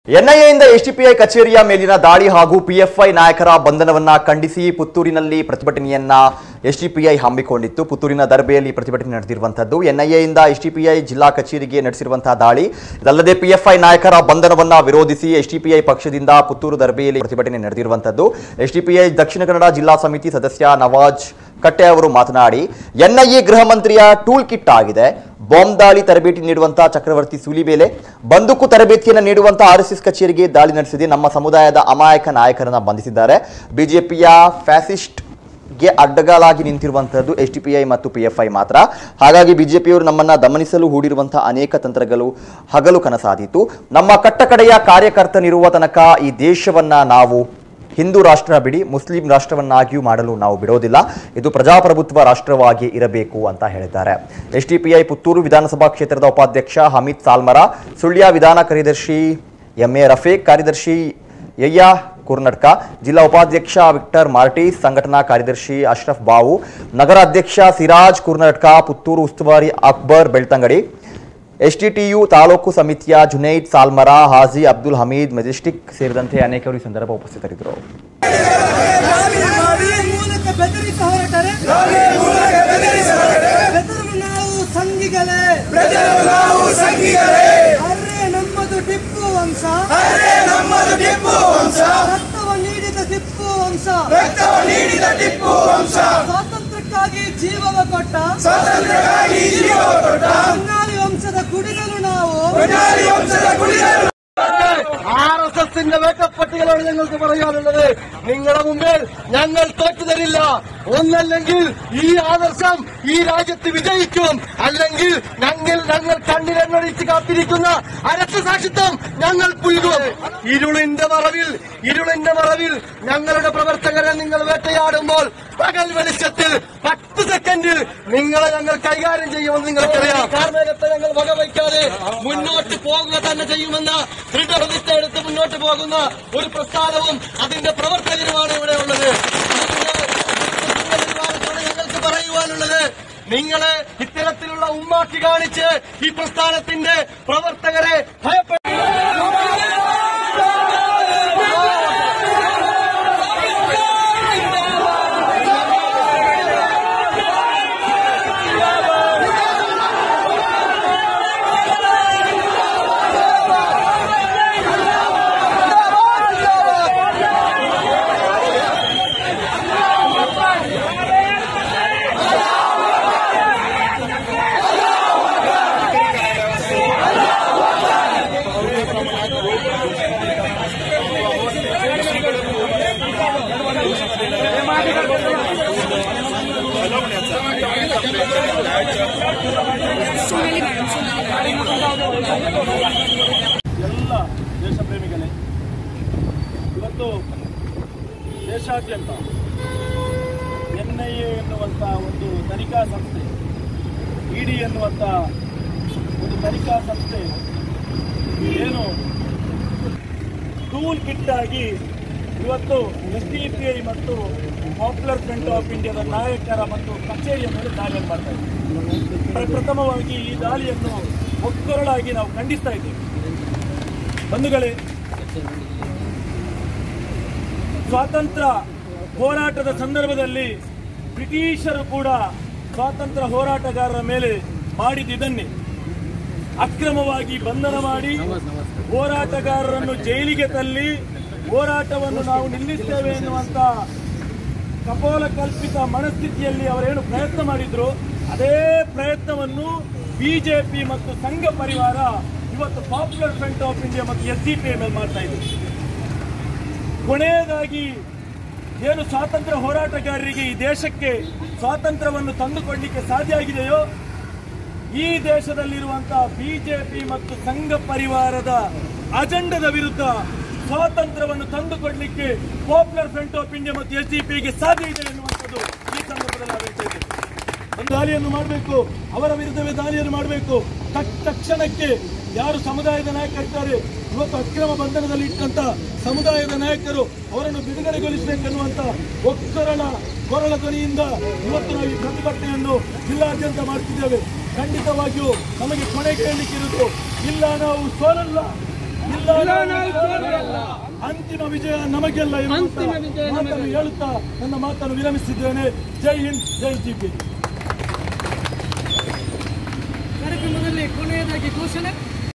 ಎನ್ಐಎಯಿಂದ STPI ಕಚೇರಿಯ ಮೇಲಿನ ದಾಳಿ ಹಾಗೂ ಪಿಎಫ್ಐ ನಾಯಕರ ಬಂಧನವನ್ನ ಖಂಡಿಸಿ ಪುತ್ತೂರಿನಲ್ಲಿ ಪ್ರತಿಭಟನೆಯನ್ನ ಎಸ್ಟಿಪಿಐ ಹಮ್ಮಿಕೊಂಡಿತ್ತು ಪುತ್ತೂರಿನ ದರ್ಬೆಯಲ್ಲಿ ಪ್ರತಿಭಟನೆ ನಡೆದಿರುವಂತದ್ದು ಎನ್ಐಎಯಿಂದ ಎಸ್ಟಿಪಿಐ ಜಿಲ್ಲಾ ಕಚೇರಿಗೆ ನಡೆಸಿರುವಂತಹ ದಾಳಿ ಇದಲ್ಲದೆ ಪಿಎಫ್ಐ ನಾಯಕರ ಬಂಧನವನ್ನ ವಿರೋಧಿಸಿ ಎಸ್ಟಿಪಿಐ ಪಕ್ಷದಿಂದ ಪುತ್ತೂರು ದರ್ಬೆಯಲ್ಲಿ ಪ್ರತಿಭಟನೆ ನಡೆದಿರುವಂತದ್ದು ಎಸ್ಟಿಪಿಐ ದಕ್ಷಿಣ ಕನ್ನಡ ಜಿಲ್ಲಾ ಸಮಿತಿ ಸದಸ್ಯ ನವಾಜ್ ಕಟ್ಟೆ ಅವರು ಮಾತನಾಡಿ ಎನ್ಐಎ ಗೃಹ ಮಂತ್ರಿಯ ಟೂಲ್ ಕಿಟ್ ಆಗಿದೆ ಬಾಂಬ್ ದಾಳಿ ತರಬೇತಿ ನೀಡುವಂತಹ ಚಕ್ರವರ್ತಿ ಸೂಲಿಬೇಲೆ ಬಂದೂಕು ತರಬೇತಿಯನ್ನು ನೀಡುವಂತಹ ಆರ್ ಎಸ್ ಎಸ್ ಕಚೇರಿಗೆ ದಾಳಿ ನಡೆಸಿದೆ ನಮ್ಮ ಸಮುದಾಯದ ಅಮಾಯಕ ನಾಯಕರನ್ನ ಬಂಧಿಸಿದ್ದಾರೆ ಬಿಜೆಪಿಯ ಫ್ಯಾಸಿಸ್ಟ್ ಗೆ ಅಡ್ಡಗಾಲಾಗಿ ನಿಂತಿರುವಂತಹದ್ದು ಎಸ್ ಟಿ ಪಿ ಐ ಮತ್ತು ಪಿ ಎಫ್ ಐ ಮಾತ್ರ ಹಾಗಾಗಿ ಬಿಜೆಪಿಯವರು ನಮ್ಮನ್ನ ದಮನಿಸಲು ಹೂಡಿರುವಂತಹ ಅನೇಕ ತಂತ್ರಗಳು ಹಗಲು ಕನಸಾದೀತು ನಮ್ಮ ಕಟ್ಟಕಡೆಯ ಕಾರ್ಯಕರ್ತನಿರುವ ತನಕ ಈ ದೇಶವನ್ನ ನಾವು ಹಿಂದೂ ರಾಷ್ಟ್ರ ಬಿಡಿ ಮುಸ್ಲಿಂ ರಾಷ್ಟ್ರವನ್ನಾಗಿಯೂ ಮಾಡಲು ನಾವು ಬಿಡೋದಿಲ್ಲ ಇದು ಪ್ರಜಾಪ್ರಭುತ್ವ ರಾಷ್ಟ್ರವಾಗಿ ಇರಬೇಕು ಅಂತ ಹೇಳಿದ್ದಾರೆ ಎಸ್ಟಿಪಿಐ ಪುತ್ತೂರು ವಿಧಾನಸಭಾ ಕ್ಷೇತ್ರದ ಉಪಾಧ್ಯಕ್ಷ ಹಮೀದ್ ಸಾಲ್ಮರ ಸುಳ್ಯ ವಿಧಾನ ಕಾರ್ಯದರ್ಶಿ ಎಂ ಎ ರಫೀಕ್ ಕಾರ್ಯದರ್ಶಿ ಯಯ್ಯ ಕುರ್ನಡ್ಕ ಜಿಲ್ಲಾ ಉಪಾಧ್ಯಕ್ಷ ವಿಕ್ಟರ್ ಮಾರ್ಟೀಸ್ ಸಂಘಟನಾ ಕಾರ್ಯದರ್ಶಿ ಅಶ್ರಫ್ ಬಾವು ನಗರ ಅಧ್ಯಕ್ಷ ಸಿರಾಜ್ ಕುರ್ನಡ್ಕ ಪುತ್ತೂರು ಉಸ್ತುವಾರಿ ಅಕ್ಬರ್ ಬೆಳ್ತಂಗಡಿ ಎಸ್ಟಿಟಿಯು ತಾಲೂಕು ಸಮಿತಿಯ ಜುನೈದ್ ಸಾಲ್ಮರ ಹಾಜಿ ಅಬ್ದುಲ್ ಹಮೀದ್ ಮೆಜೆಸ್ಟಿಕ್ ಸೇರಿದಂತೆ ಅನೇಕರು ಈ ಸಂದರ್ಭ ಉಪಸ್ಥಿತರಿದ್ದರು ಲಾಬಿ ಮೂಲಕ ಬೆದರಿಸ ಹೊರಟರೆ ಬೆದರು ನಾವು ಸಂಗಿಗಳೇ ನಾವು ಸಂಘಿಗಳೇ ಅರ್ರೆ ನಮ್ಮದು ಟಿಪ್ಪು ವಂಶ ಅರೆ ನಮ್ಮದು ಟಿಪ್ಪು ವಂಶ ರಕ್ತವ ನೀಡಿದ ಟಿಪ್ಪು ವಂಶ ರಕ್ತವ ನೀಡಿದ ಟಿಪ್ಪು ವಂಶ ಸ್ವಾತಂತ್ರ್ಯಕ್ಕಾಗಿ ಜೀವವ ಕೊಟ್ಟ ಸ್ವಾತಂತ್ರ್ಯಕ್ಕಾಗಿ ಜೀವ ಕೊಟ್ಟ ಹೊನ್ನಾಳಿ ವಂಶದ കുടികളും ನಾವು പൊന്നാരി ವಂಶದ കുടികൾ ആർ എസ് എസിന്റെ വേക്കപ്പ് പട്ടികളാണ് ഞങ്ങൾക്ക് പറയാനുള്ളത് നിങ്ങളുടെ മുമ്പിൽ ഞങ്ങൾ തോറ്റു തരില്ല ഒന്നല്ലെങ്കിൽ ഈ ആദർശം ഈ രാജ്യത്ത് വിജയിക്കും അല്ലെങ്കിൽ ഞങ്ങൾ ഞങ്ങൾ കണ്ണിലെണ്ണടിച്ച് കാത്തിരിക്കുന്ന അരക്ഷ സാക്ഷിത്വം ഞങ്ങൾ പുൽകും ഇരുളിന്റെ മറവിൽ ഇരുളിന്റെ മറവിൽ ഞങ്ങളുടെ പ്രവർത്തകരെ നിങ്ങൾ വേട്ടയാടുമ്പോൾ പകൽ വെളിച്ചത്തിൽ പത്ത് സെക്കൻഡിൽ നിങ്ങളെ ഞങ്ങൾ കൈകാര്യം ചെയ്യുമെന്ന് നിങ്ങൾക്കറിയാം കാർമേഘത്തെ ഞങ്ങൾ വകവയ്ക്കാതെ മുന്നോട്ട് പോകുക തന്നെ ചെയ്യുമെന്ന ദൃഢപ്രതിജ്ഞ എടുത്ത് മുന്നോട്ട് പോകുന്ന ഒരു പ്രസ്ഥാനവും അതിന്റെ പ്രവർത്തകരുമാണ് ഇവിടെ ഉള്ളത് അതുകൊണ്ട് ഞങ്ങൾക്ക് പറയുവാനുള്ളത് നിങ്ങളെ ഇത്തരത്തിലുള്ള ഉമ്മാക്കി കാണിച്ച് ഈ പ്രസ്ഥാനത്തിന്റെ പ്രവർത്തകരെ ഭയപ്പെടും ಎಲ್ಲ ದೇಶ ಪ್ರೇಮಿಗಳೇ ಇವತ್ತು ದೇಶಾದ್ಯಂತ ಎನ್ಐಎ ಎನ್ನುವಂಥ ಒಂದು ತನಿಖಾ ಸಂಸ್ಥೆ ಇಡಿ ಎನ್ನುವಂಥ ಒಂದು ತನಿಖಾ ಸಂಸ್ಥೆ ಏನು ಟೂಲ್ ಕಿಟ್ ಆಗಿ ಇವತ್ತು ಎಸ್ ಡಿ ಪಿ ಐ ಮತ್ತು ಪಾಪ್ಯುಲರ್ ಫ್ರಂಟ್ ಆಫ್ ಇಂಡಿಯಾದ ನಾಯಕರ ಮತ್ತು ಕಚೇರಿಯ ಮೇಲೆ ದಾಳಿಯನ್ನು ಮಾಡ್ತಾ ಇದ್ದೀವಿ ಪ್ರಪ್ರಥಮವಾಗಿ ಈ ದಾಳಿಯನ್ನು ಒಕ್ಕೊರಳಾಗಿ ನಾವು ಖಂಡಿಸ್ತಾ ಇದ್ದೇವೆ ಬಂಧುಗಳೇ ಸ್ವಾತಂತ್ರ್ಯ ಹೋರಾಟದ ಸಂದರ್ಭದಲ್ಲಿ ಬ್ರಿಟಿಷರು ಕೂಡ ಸ್ವಾತಂತ್ರ್ಯ ಹೋರಾಟಗಾರರ ಮೇಲೆ ಮಾಡಿದ್ದನ್ನೇ ಅಕ್ರಮವಾಗಿ ಬಂಧನ ಮಾಡಿ ಹೋರಾಟಗಾರರನ್ನು ಜೈಲಿಗೆ ತಳ್ಳಿ ಹೋರಾಟವನ್ನು ನಾವು ನಿಲ್ಲಿಸ್ತೇವೆ ಎನ್ನುವಂತ ಕಪೋಲ ಕಲ್ಪಿತ ಮನಸ್ಥಿತಿಯಲ್ಲಿ ಅವರೇನು ಪ್ರಯತ್ನ ಮಾಡಿದ್ರು ಅದೇ ಪ್ರಯತ್ನವನ್ನು ಬಿಜೆಪಿ ಮತ್ತು ಸಂಘ ಪರಿವಾರ ಇವತ್ತು ಪಾಪ್ಯುಲರ್ ಫ್ರಂಟ್ ಆಫ್ ಇಂಡಿಯಾ ಮತ್ತು ಎಸ್ ಡಿ ಪಿ ಮೇಲೆ ಮಾಡ್ತಾ ಇದೆ ಕೊನೆಯದಾಗಿ ಏನು ಸ್ವಾತಂತ್ರ್ಯ ಹೋರಾಟಗಾರರಿಗೆ ಈ ದೇಶಕ್ಕೆ ಸ್ವಾತಂತ್ರ್ಯವನ್ನು ತಂದುಕೊಡ್ಲಿಕ್ಕೆ ಸಾಧ್ಯ ಆಗಿದೆಯೋ ಈ ದೇಶದಲ್ಲಿರುವಂತಹ ಬಿಜೆಪಿ ಮತ್ತು ಸಂಘ ಪರಿವಾರದ ಅಜೆಂಡದ ವಿರುದ್ಧ ಸ್ವಾತಂತ್ರ್ಯವನ್ನು ತಂದುಕೊಡ್ಲಿಕ್ಕೆ ಪಾಪ್ಯುಲರ್ ಫ್ರಂಟ್ ಆಫ್ ಇಂಡಿಯಾ ಮತ್ತು ಎಸ್ ಡಿ ಪಿಗೆ ಸಾಧ್ಯ ಇದೆ ಎನ್ನುವಂಥದ್ದು ಈ ಸಂದರ್ಭದಲ್ಲಿ ನಾವು ಹೇಳ್ತಾ ಇದ್ದೇವೆ ಒಂದು ದಾಳಿಯನ್ನು ಮಾಡಬೇಕು ಅವರ ವಿರುದ್ಧವೇ ದಾಳಿಯನ್ನು ಮಾಡಬೇಕು ತಕ್ಷಣಕ್ಕೆ ಯಾರು ಸಮುದಾಯದ ನಾಯಕರಿದ್ದಾರೆ ಇವತ್ತು ಅಕ್ರಮ ಬಂಧನದಲ್ಲಿ ಇಟ್ಟಂತ ಸಮುದಾಯದ ನಾಯಕರು ಅವರನ್ನು ಬಿಡುಗಡೆಗೊಳಿಸಬೇಕೆನ್ನುವಂತ ಒಕ್ಕರಣ ಕೊರಳ ಧ್ವನಿಯಿಂದ ಇವತ್ತು ನಾವು ಈ ಪ್ರತಿಭಟನೆಯನ್ನು ಜಿಲ್ಲಾದ್ಯಂತ ಮಾಡ್ತಿದ್ದೇವೆ ಖಂಡಿತವಾಗಿಯೂ ನಮಗೆ ಕೊನೆ ಕೇಳಲಿಕ್ಕೆ ಇರುತ್ತು ಇಲ್ಲ ನಾವು ಸೋಲಲ್ಲ ಇಲ್ಲ ನಾವು ಸೋಲಲ್ಲ. ಅಂತಿಮ ವಿಜಯ ನಮಗೆಲ್ಲ ಇರುವಂತ ಮಾತನ್ನು ಹೇಳುತ್ತಾ ನನ್ನ ಮಾತನ್ನು ವಿರಮಿಸಿದ್ದೇನೆ ಜೈ ಹಿಂದ್ ಜೈ ಜಿಪಿ ಕಾರ್ಯಕ್ರಮದಲ್ಲಿ ಕೊನೆಯದಾಗಿ ಘೋಷಣೆ